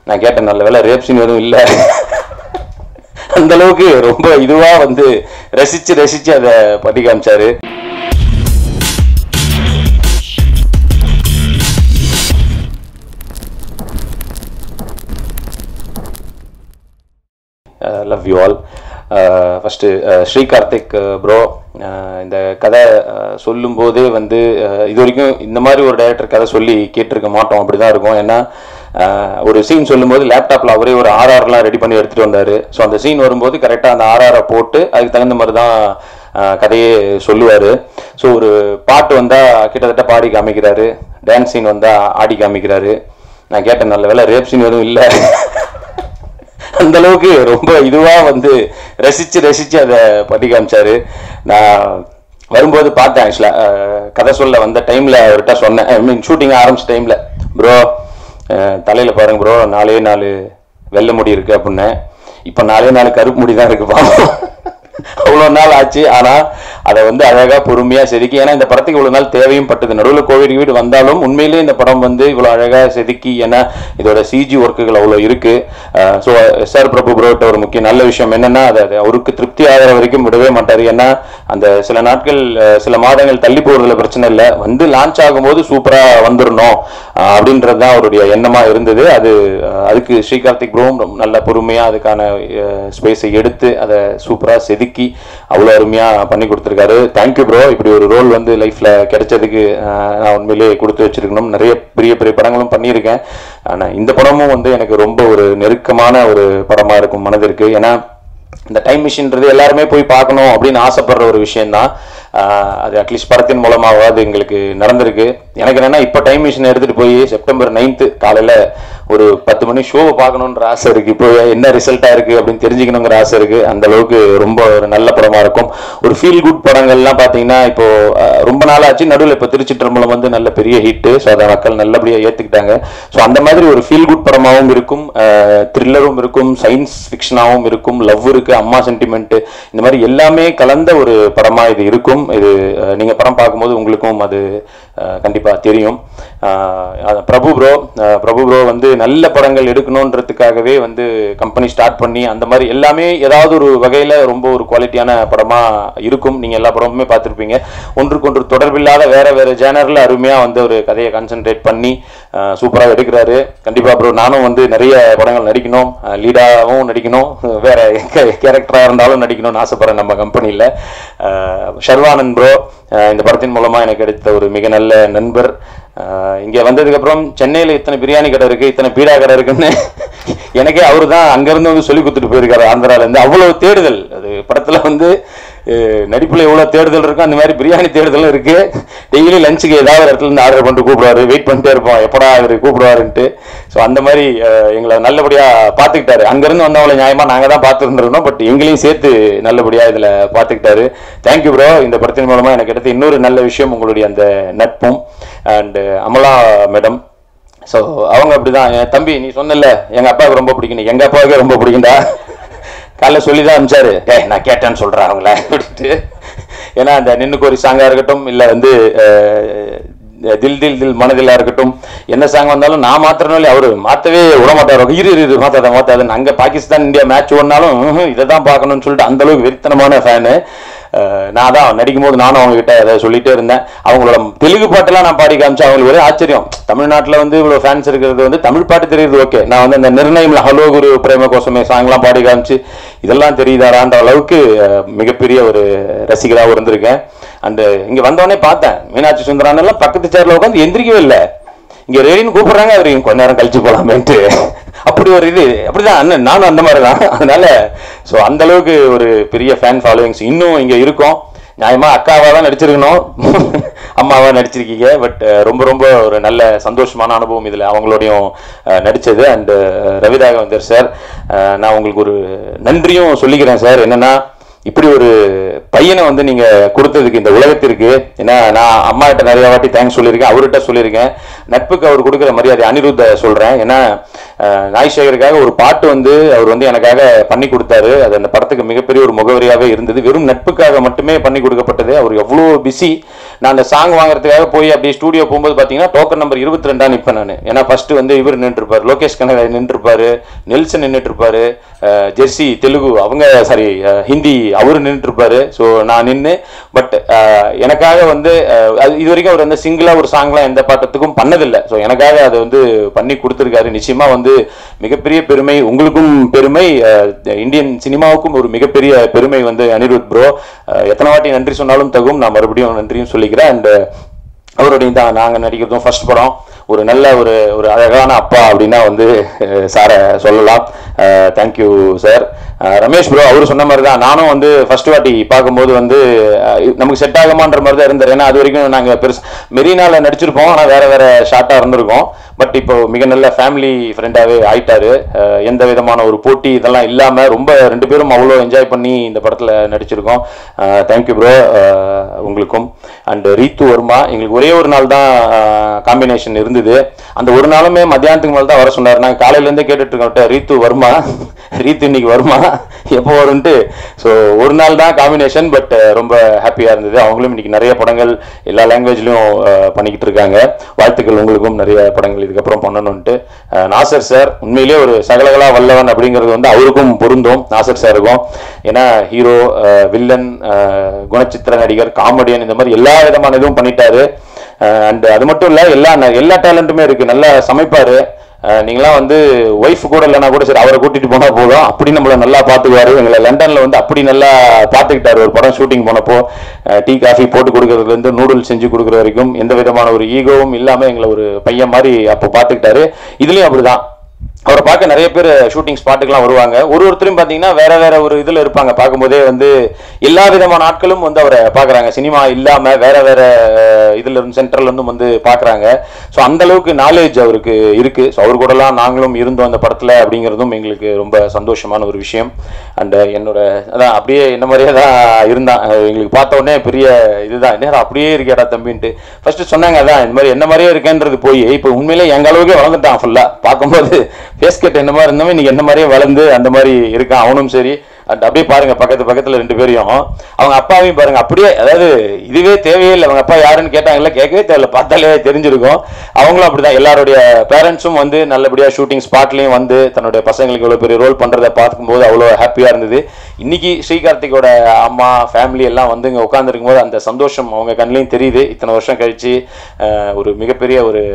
நான் கேட்டேன் நல்ல வேலை ரேப் சீன் எதுவும் இல்லை அந்த அளவுக்கு ரொம்ப இதுவா வந்து ரசிச்சு ரசிச்சு அதை பண்ணி காமிச்சாரு love you all first Sri Karthik bro இந்த கதை uh, சொல்லும்போதே வந்து uh, இது வரைக்கும் இந்த மாதிரி ஒரு டைரக்டர் கதை சொல்லி கேட்டிருக்க மாட்டோம் அப்படி தான் இருக்கும் ஏன்னா uh, ஒரு சீன் சொல்லும்போது லேப்டாப்பில் அவரே ஒரு ஆர்ஆர்லாம் ரெடி பண்ணி எடுத்துகிட்டு வந்தார் ஸோ அந்த சீன் வரும்போது கரெக்டாக அந்த ஆர்ஆரை போட்டு அதுக்கு தகுந்த மாதிரி தான் uh, கதையே சொல்லுவார் ஸோ ஒரு பாட்டு வந்தால் கிட்டத்தட்ட பாடி காமிக்கிறாரு டான்ஸ் சீன் வந்தால் ஆடி காமிக்கிறாரு நான் கேட்டேன் நல்ல வேலை ரேப் சீன் எதுவும் இல்லை அந்த அளவுக்கு ரொம்ப இதுவா வந்து ரசிச்சு ரசிச்சு அதை பண்ணி காமிச்சாரு நான் வரும்போது பார்த்தேன் ஆக்சுவலா கதை சொல்ல வந்த டைம்ல அவர்கிட்ட சொன்னேன் ஐ மீன் ஷூட்டிங் ஆரம்பிச்ச டைம்ல ப்ரோ தலையில பாருங்க ப்ரோ நாலே நாலு வெள்ளை முடி இருக்கு அப்படின்னேன் இப்போ நாலே நாலு கருப்பு முடி தான் இருக்கு பாவம் அவ்வளோ நாள் ஆச்சு ஆனால் அதை வந்து அழகாக பொறுமையாக செதுக்கி ஏன்னா இந்த படத்துக்கு இவ்வளோ நாள் தேவையும் பட்டது நடுவில் கோவிட் வீடு வந்தாலும் உண்மையிலேயே இந்த படம் வந்து இவ்வளோ அழகாக செதுக்கி ஏன்னா இதோட சிஜி ஒர்க்குகள் அவ்வளோ இருக்கு ஸோ எஸ்ஆர் பிரபு ப்ரோட்ட ஒரு முக்கிய நல்ல விஷயம் என்னன்னா அது அது அவருக்கு திருப்தி ஆகிற வரைக்கும் விடவே மாட்டார் ஏன்னா அந்த சில நாட்கள் அஹ், சில மாதங்கள் தள்ளி போகிறதுல பிரச்சனை இல்லை வந்து லான்ச் ஆகும்போது சூப்பராக வந்துடணும் அஹ், அப்படின்றது தான் அவருடைய எண்ணமாக இருந்தது அது அஹ், அதுக்கு ஸ்ரீகார்த்திக் ப்ரோவும் ரொம்ப நல்ல பொறுமையாக அதுக்கான ஸ்பேஸை எடுத்து அதை சூப்பராக செதுக்கி அவ்வளோ அருமையாக பண்ணி கொடுத்துருக்காரு தேங்க்யூ ப்ரோ இப்படி ஒரு ரோல் வந்து லைஃப்பில் கிடைச்சதுக்கு அஹ், நான் உண்மையிலேயே கொடுத்து வச்சிருக்கணும் நிறைய பெரிய பெரிய படங்களும் பண்ணியிருக்கேன் ஆனால் இந்த படமும் வந்து எனக்கு ரொம்ப ஒரு நெருக்கமான ஒரு படமாக இருக்கும் மனதிற்கு ஏன்னா இந்த டைம் மிஷின்றது எல்லாருமே போய் பார்க்கணும் அப்படின்னு ஆசைப்படுற ஒரு விஷயம்தான் ஆஹ் அது அட்லீஸ்ட் படத்தின் மூலமாவது எங்களுக்கு நடந்திருக்கு எனக்கு என்னன்னா இப்போ டைம் மிஷின் எடுத்துட்டு போய் செப்டம்பர் நைன்த்து காலையில் ஒரு பத்து மணி ஷோவை பார்க்கணுன்ற ஆசை இருக்கு இப்போ என்ன ரிசல்ட்டா இருக்கு அப்படின்னு தெரிஞ்சுக்கணுங்கிற ஆசை இருக்கு அந்த அளவுக்கு ரொம்ப ஒரு நல்ல படமா இருக்கும் ஒரு ஃபீல் குட் படங்கள்லாம் பார்த்தீங்கன்னா இப்போ ஆஹ் ரொம்ப நாள் ஆச்சு நடுவில் இப்போ திருச்சிற்றம்பலம் வந்து நல்ல பெரிய ஹிட்டு ஸோ அதை மக்கள் நல்லபடியாக ஏற்றுக்கிட்டாங்க ஸோ அந்த மாதிரி ஒரு ஃபீல் குட் படமாகவும் இருக்கும் த்ரில்லரும் இருக்கும் சயின்ஸ் ஃபிக்ஷனாகவும் இருக்கும் லவ் இருக்கு அம்மா சென்டிமெண்ட் இந்த மாதிரி எல்லாமே கலந்த ஒரு படமா இது இருக்கும் இது அஹ், நீங்க படம் பார்க்கும்போது உங்களுக்கும் அது அஹ், கண்டிப்பா தெரியும் அஹ், அது பிரபு ப்ரோ பிரபு ப்ரோ வந்து நல்ல படங்கள் எடுக்கணுன்றதுக்காகவே வந்து கம்பெனி ஸ்டார்ட் பண்ணி அந்த மாதிரி எல்லாமே ஏதாவது ஒரு வகையில ரொம்ப ஒரு குவாலிட்டியான படமா இருக்கும் நீங்க எல்லா படமுமே பார்த்துருப்பீங்க ஒன்றுக்கு ஒன்று தொடர்பில்லாத வேற வேற ஜேனர்ல அருமையா வந்து ஒரு கதையை கான்சென்ட்ரேட் பண்ணி சூப்பராக எடுக்கிறாரு கண்டிப்பா ப்ரோ நானும் வந்து நிறைய படங்கள் நடிக்கணும் லீடாகவும் நடிக்கணும் வேற கேரக்டராக இருந்தாலும் நடிக்கணும்னு ஆசைப்படுறேன் நம்ம கம்பெனியில் ஷர்வானந்த் ப்ரோ இந்த படத்தின் மூலமா எனக்கு கிடைத்த ஒரு மிக நல்ல நண்பர் அஹ், இங்க வந்ததுக்கு அப்புறம் சென்னையில இத்தனை பிரியாணி கடை இருக்கு இத்தனை பீடா கடை இருக்குன்னு எனக்கே அவரு தான் அங்கிருந்து வந்து சொல்லி கொடுத்துட்டு போயிருக்காரு ஆந்திரால இருந்து அவ்வளவு தேடுதல் அது படத்துல வந்து அஹ், நடிப்புல எவ்வளவு தேடுதல் இருக்கும் அந்த மாதிரி பிரியாணி தேடுதலும் இருக்கு டெய்லி லஞ்சுக்கு ஏதாவது ஒரு இடத்துல இருந்து ஆர்டர் பண்ணிட்டு கூப்பிடுவாரு வெயிட் பண்ணிட்டே இருப்போம் எப்படா இவர் கூப்பிடுவாருன்ட்டு ஸோ அந்த மாதிரி அஹ், எங்களை நல்லபடியா பார்த்துக்கிட்டாரு அங்கிருந்து வந்தவங்களை நியாயமா நாங்க தான் பார்த்துருந்துருந்தோம் பட் எங்களையும் சேர்த்து நல்லபடியா இதுல பார்த்துக்கிட்டாரு தேங்க்யூ ப்ரோ இந்த படத்தின் மூலமா எனக்கு கிடைத்த இன்னொரு நல்ல விஷயம் உங்களுடைய அந்த நட்பும் அண்ட் அமலா மேடம் ஸோ அவங்க அப்படிதான் என் தம்பி நீ சொன்னல எங்க அப்பாவுக்கு ரொம்ப பிடிக்கும் எங்க அப்பாவுக்கே ரொம்ப பிடிக்கும்டா காலைல சொல்லி தான் அனுப்பிச்சாரு டேய் நான் கேட்டேன்னு சொல்றேன் அவங்கள அப்படின்ட்டு ஏன்னா அந்த நின்னுக்கு ஒரு சாங்கா இருக்கட்டும் இல்ல வந்து அஹ், தில் தில் தில் மனதிலா இருக்கட்டும் என்ன சாங் வந்தாலும் நான் மாத்திரனாலே அவரு மாத்தவே விட மாட்டாரு இரு இரு, இரு மாத்தாத மாத்தாதுன்னு அங்க பாகிஸ்தான் இந்தியா மேட்ச் ஓடினாலும் இதை தான் பார்க்கணும்னு சொல்லிட்டு அந்த அளவுக்கு வெறித்தனமான ஃபேனு நான் தான் நடிக்கும் போது நானும் அவங்க கிட்ட அதை சொல்லிட்டே இருந்தேன் அவங்களோட தெலுங்கு பாட்டெல்லாம் நான் பாடி காமிச்சேன் அவங்களுக்கு ஒரே ஆச்சரியம் தமிழ்நாட்டில் வந்து இவ்வளோ ஃபேன்ஸ் இருக்கிறது வந்து தமிழ் பாட்டு தெரியுது ஓகே நான் வந்து அந்த நிர்ணயம்ல ஹலோ குரு பிரேம கோசமே சாங்லாம் பாடி காமிச்சு இதெல்லாம் தெரியுதாடான்ற அளவுக்கு அஹ், மிகப்பெரிய ஒரு ரசிகராகவும் இருந்திருக்கேன் அண்டு இங்கே வந்தோடனே பார்த்தேன் மீனாட்சி சுந்தரான் எல்லாம் பக்கத்து சேர்ல உட்காந்து எந்திரிக்கவே இல்லை இங்க ரேடின்னு கூப்பிடுறாங்க அவர் கொஞ்ச நேரம் கழிச்சு போலாமேன்ட்டு அப்படி ஒரு இது அப்படிதான் அண்ணன் நானும் அந்த மாதிரி தான் அதனால ஸோ அந்த அளவுக்கு ஒரு பெரிய ஃபேன் ஃபாலோவிங்ஸ் இன்னும் இங்க இருக்கோம் நியாயமா அக்காவா தான் நடிச்சிருக்கணும் அம்மாவா நடிச்சிருக்கீங்க பட் ரொம்ப ரொம்ப ஒரு நல்ல சந்தோஷமான அனுபவம் இதுல அவங்களோடையும் அஹ், நடிச்சது அண்ட் ரவிராகவந்தர் சார் நான் உங்களுக்கு ஒரு நன்றியும் சொல்லிக்கிறேன் சார் என்னன்னா இப்படி ஒரு பையனை வந்து நீங்க கொடுத்ததுக்கு இந்த உலகத்திற்கு ஏன்னா நான் அம்மா கிட்ட நிறைய வாட்டி தேங்க்ஸ் சொல்லியிருக்கேன் அவர்கிட்ட சொல்லியிருக்கேன் நட்புக்கு அவர் கொடுக்குற மரியாதை அனிருத்த சொல்றேன் ஏன்னா அஹ், நாய் சேகருக்காக ஒரு பாட்டு வந்து அவர் வந்து எனக்காக பண்ணி கொடுத்தாரு அது அந்த படத்துக்கு மிகப்பெரிய ஒரு முகவரியாவே இருந்தது வெறும் நட்புக்காக மட்டுமே பண்ணி கொடுக்கப்பட்டது அவர் எவ்வளோ பிஸி நான் அந்த சாங் வாங்குறதுக்காக போய் அப்படியே ஸ்டூடியோ போகும்போது பார்த்தீங்கன்னா டோக்கன் நம்பர் இருபத்தி ரெண்டா நிற்பேன் நான் ஏன்னா ஃபர்ஸ்ட் வந்து இவர் நின்றுருப்பார் லோகேஷ் கனகா நின்றுருப்பாரு நெல்சன் நின்றுட்டு இருப்பாரு அஹ், ஜெர்சி தெலுங்கு அவங்க சாரி ஹிந்தி அவரு நின்றுட்டு இருப்பாரு ஸோ நான் நின்று பட் எனக்காக வந்து அஹ், அது இது வரைக்கும் அவர் வந்து சிங்கிளா ஒரு சாங்லாம் எந்த பாட்டத்துக்கும் பண்ணதில்லை ஸோ எனக்காக அதை வந்து பண்ணி கொடுத்துருக்காரு நிச்சயமா வந்து மிகப்பெரிய பெருமை உங்களுக்கும் பெருமை அஹ், இந்தியன் சினிமாவுக்கும் ஒரு மிகப்பெரிய பெருமை வந்து அனிருத் ப்ரோ எத்தனை வாட்டி நன்றி சொன்னாலும் தகும் நான் மறுபடியும் நன்றியும் சொல்லிக்கிறேன் அண்ட் அவருடைய தான் நாங்கள் நடிக்கிறதும் ஃபர்ஸ்ட் படம் ஒரு நல்ல ஒரு ஒரு அழகான அப்பா அப்படின்னா வந்து சாரை சொல்லலாம் தேங்க்யூ சார் ரமேஷ் ப்ரோ அவர் சொன்ன மாதிரி தான் நானும் வந்து ஃபர்ஸ்ட் வாட்டி பார்க்கும்போது வந்து அஹ், நமக்கு செட் ஆகுமான்ற மாதிரி தான் இருந்தார் ஏன்னா அது வரைக்கும் நாங்கள் பெருசு மெரினால நடிச்சிருப்போம் ஆனால் வேற வேற ஷார்ட்டாக இருந்திருக்கோம் பட் இப்போ மிக நல்ல ஃபேமிலி ஃப்ரெண்டாகவே ஆயிட்டாரு அஹ், எந்த விதமான ஒரு போட்டி இதெல்லாம் இல்லாமல் ரொம்ப ரெண்டு பேரும் அவ்வளோ என்ஜாய் பண்ணி இந்த படத்தில் நடிச்சிருக்கோம் தேங்க்யூ ப்ரோ உங்களுக்கும் அண்ட் ரீத்து வர்மா எங்களுக்கு ஒரே ஒரு நாள் தான் காம்பினேஷன் இருந்தது அந்த ஒரு நாளுமே மத்தியானத்துக்கு மேலே தான் வர சொன்னார் நாங்கள் காலையிலேருந்தே கேட்டுட்டு இருக்கோம் ரீத்து வர்மா ரீத்து இன்னைக்கு வருமா எப்போ வரும்ன்ட்டு ஸோ ஒரு நாள் தான் காம்பினேஷன் பட் ரொம்ப ஹாப்பியாக இருந்தது அவங்களும் இன்னைக்கு நிறைய படங்கள் எல்லா லாங்குவேஜ்லையும் பண்ணிக்கிட்டு இருக்காங்க வாழ்த்துக்கள் உங்களுக்கும் நிறைய படங்கள் இதுக்கப்புறம் பண்ணணும்ட்டு அஹ், நாசர் சார் உண்மையிலேயே ஒரு சகலகலா வல்லவன் அப்படிங்கிறது வந்து அவருக்கும் பொருந்தும் நாசர் சாருக்கும் ஏன்னா ஹீரோ வில்லன் குணச்சித்திர நடிகர் காமெடியன் இந்த மாதிரி எல்லா விதமான இதுவும் பண்ணிட்டாரு அண்ட் அது மட்டும் இல்ல எல்லா எல்லா டேலண்ட்டுமே இருக்கு நல்லா சமைப்பாரு அஹ் நீங்களாம் வந்து ஒய்ஃப் கூட இல்லைனா கூட சரி அவரை கூட்டிட்டு போனா போதும் அப்படி நம்மள நல்லா பாத்துக்குவாரு எங்களை லண்டன்ல வந்து அப்படி நல்லா பாத்துக்கிட்டாரு ஒரு படம் ஷூட்டிங் போனப்போ டீ காஃபி போட்டு கொடுக்கறதுல இருந்து நூடுல்ஸ் செஞ்சு கொடுக்குற வரைக்கும் எந்த விதமான ஒரு ஈகோவும் இல்லாம எங்களை ஒரு பையன் மாதிரி அப்போ பாத்துக்கிட்டாரு இதுலயும் அப்படிதான் அவரை பார்க்க நிறைய பேர் ஷூட்டிங் ஸ்பாட்டுக்கெல்லாம் வருவாங்க ஒரு ஒருத்தரும் பார்த்தீங்கன்னா வேற வேற ஒரு இதில் இருப்பாங்க பார்க்கும்போதே வந்து எல்லா விதமான ஆட்களும் வந்து அவரை பார்க்குறாங்க சினிமா இல்லாமல் வேற வேற அஹ், இதுல இருந்து சென்டர்ல இருந்தும் வந்து பார்க்குறாங்க ஸோ அந்த அளவுக்கு நாலேஜ் அவருக்கு இருக்கு ஸோ அவர் கூடலாம் நாங்களும் இருந்தோம் அந்த படத்தில் அப்படிங்கிறதும் எங்களுக்கு ரொம்ப சந்தோஷமான ஒரு விஷயம் அண்ட் என்னோட அதான் அப்படியே என்ன மாதிரியே தான் இருந்தான் அஹ், எங்களுக்கு பார்த்த உடனே பெரிய இதுதான் என்ன அப்படியே இருக்கேடா தம்பின்ட்டு ஃபர்ஸ்ட் சொன்னாங்க அதான் இந்த மாதிரி என்ன மாதிரியே இருக்கேன்றது போய் இப்போ உண்மையிலே எங்க அளவுக்கே வளர்ந்துட்டான் ஃபுல்லா பார்க்கும்போது ஃபேஸ் கட் என்ன மாதிரி இருந்தவன் இன்னைக்கு என்ன மாதிரியே வளர்ந்து அந்த மாதிரி இருக்கான் அவனும் சரி அண்ட் அப்படியே பாருங்க பக்கத்து பக்கத்துல ரெண்டு பேரையும் அவங்க அப்பாவையும் பாருங்க அப்படியே அதாவது இதுவே தேவையே இல்லை அவங்க அப்பா யாருன்னு கேட்டாங்கல்ல கேட்கவே தேவையில்ல பார்த்தாலே தெரிஞ்சிருக்கும் அவங்களும் அப்படிதான் எல்லாருடைய பேரண்ட்ஸும் வந்து நல்லபடியா ஷூட்டிங் ஸ்பாட்லயும் வந்து தன்னுடைய பசங்களுக்கு இவ்வளவு பெரிய ரோல் பண்றதை பார்க்கும்போது அவ்வளோ ஹாப்பியா இருந்தது இன்னைக்கு ஸ்ரீகார்த்திகோட அம்மா ஃபேமிலி எல்லாம் வந்து இங்க உட்காந்துருக்கும் போது அந்த சந்தோஷம் அவங்க கண்ணிலையும் தெரியுது இத்தனை வருஷம் கழிச்சு அஹ், ஒரு மிகப்பெரிய ஒரு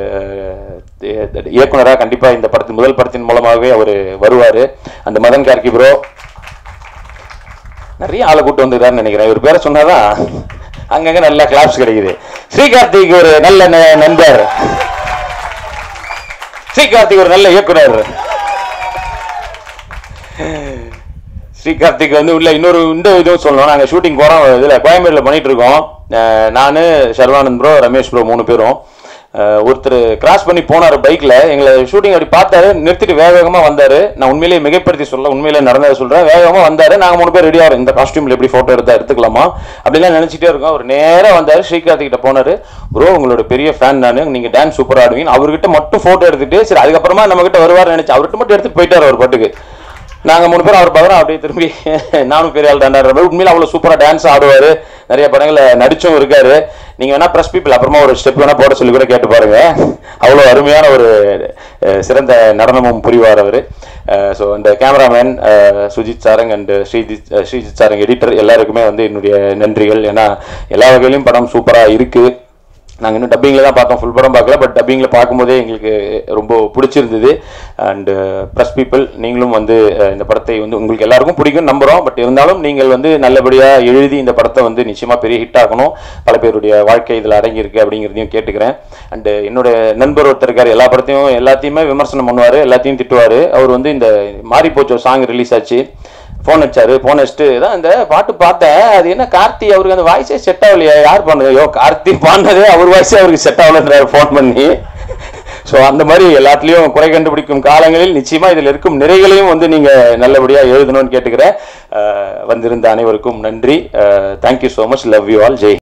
இயக்குனராக கண்டிப்பா இந்த படத்தின் முதல் படத்தின் மூலமாகவே அவர் வருவாரு அந்த மதன் கார்கி ப்ரோ நிறைய ஆளை கூட்டு வந்துக்கிறாருன்னு நினைக்கிறேன் இவர் பேரை சொன்னாதான் அங்கங்க நல்ல கிளாப்ஸ் கிடைக்குது ஸ்ரீகார்த்திக் ஒரு நல்ல ந- நண்பர் ஸ்ரீகார்த்திக் ஒரு நல்ல இயக்குனர் ஸ்ரீகார்த்திக் வந்து உள்ள இன்னொரு இந்த இதுவும் சொல்லணும் நாங்கள் ஷூட்டிங் போகிறோம் இதில் கோயம்பேடுல பண்ணிட்டு இருக்கோம் அஹ் நானு சர்வானந்த் ப்ரோ ரமேஷ் ப்ரோ மூணு பேரும் அஹ் ஒருத்தர் கிராஸ் பண்ணி போனார் பைக்ல எங்களை ஷூட்டிங் அப்படி பார்த்தாரு நிறுத்திட்டு வேக வேகமா வந்தாரு நான் உண்மையிலேயே மிகைப்படுத்தி சொல்ல உண்மையிலே நடந்ததை சொல்றேன் வேக வேகமா வந்தாரு நாங்க மூணு பேர் ரெடியா வரோம் இந்த காஸ்டியூம்ல எப்படி போட்டோ எடுத்தா எடுத்துக்கலாமா அப்படிலாம் நினைச்சிட்டே இருக்கோம் அவர் நேரா வந்தாரு ஸ்ரீகார்த்திக் கிட்ட போனாரு ப்ரோ உங்களோட பெரிய ஃபேன் நானு நீங்க டான்ஸ் சூப்பரா ஆடுவீங்க அவர்கிட்ட மட்டும் போட்டோ எடுத்துட்டு சரி அதுக்கப்புறமா நம்ம கிட்ட வருவார் நினைச்சு அவர்கிட்ட மட்டும் எடுத்து போயிட்டாரு அவர் பாட்டுக்கு நாங்க மூணு பேரும் அவர் பார்க்குறோம் அப்படியே திரும்பி நானும் பெரிய ஆள் தாண்டாடுற மாதிரி உண்மையில அவ்வளவு சூப்பரா டான்ஸ் ஆடுவாரு நிறைய படங்கள்ல நடிச்சும் இருக்காரு நீங்க வேணா ப்ரெஸ் பீப்பிள் அப்புறமா ஒரு ஸ்டெப் வேணா போட சொல்லி கூட கேட்டு பாருங்க அவ்வளவு அருமையான ஒரு அஹ், சிறந்த நடனமும் புரிவார் அவர் ஸோ இந்த கேமராமேன் சுஜித் சாரங் அண்ட் ஸ்ரீஜித் அஹ், ஸ்ரீஜித் சாரங் எடிட்டர் எல்லாருக்குமே வந்து என்னுடைய நன்றிகள் ஏன்னா எல்லா வகையிலும் படம் சூப்பரா இருக்கு நாங்கள் இன்னும் டப்பிங்கில் தான் பார்த்தோம் ஃபுல் படம் பார்க்கல பட் டப்பிங்கில் பார்க்கும்போதே எங்களுக்கு ரொம்ப பிடிச்சிருந்தது அண்டு ப்ரெஸ் பீப்புள் நீங்களும் வந்து அஹ், இந்த படத்தை வந்து உங்களுக்கு எல்லாருக்கும் பிடிக்கும் நம்புகிறோம் பட் இருந்தாலும் நீங்கள் வந்து நல்லபடியாக எழுதி இந்த படத்தை வந்து நிச்சயமாக பெரிய ஹிட் ஆகணும் பல பேருடைய வாழ்க்கை இதில் அடங்கியிருக்கு அப்படிங்கிறதையும் கேட்டுக்கிறேன் அண்டு என்னோட நண்பர் ஒருத்தர் இருக்கார் எல்லா படத்தையும் எல்லாத்தையுமே விமர்சனம் பண்ணுவார் எல்லாத்தையும் திட்டுவார் அவர் வந்து இந்த மாறி போச்சு ஒரு சாங் ரிலீஸ் ஆச்சு ஃபோன் அடிச்சாரு ஃபோன் அடிச்சுட்டு தான் இந்த பாட்டு பார்த்தேன் அது என்ன கார்த்தி அவருக்கு அந்த வாய்ஸே செட் ஆகலையா யார் பண்ணது ஐயோ கார்த்தி பாடினதே அவர் வாய்ஸே அவருக்கு செட் ஆகலன்றாரு ஃபோன் பண்ணி ஸோ அந்த மாதிரி எல்லாத்துலேயும் குறை கண்டுபிடிக்கும் காலங்களில் நிச்சயமா இதில் இருக்கும் நிறைகளையும் வந்து நீங்க நல்லபடியா எழுதணும்னு கேட்டுக்கிறேன் அஹ் வந்திருந்த அனைவருக்கும் நன்றி thank you so much love you all Jai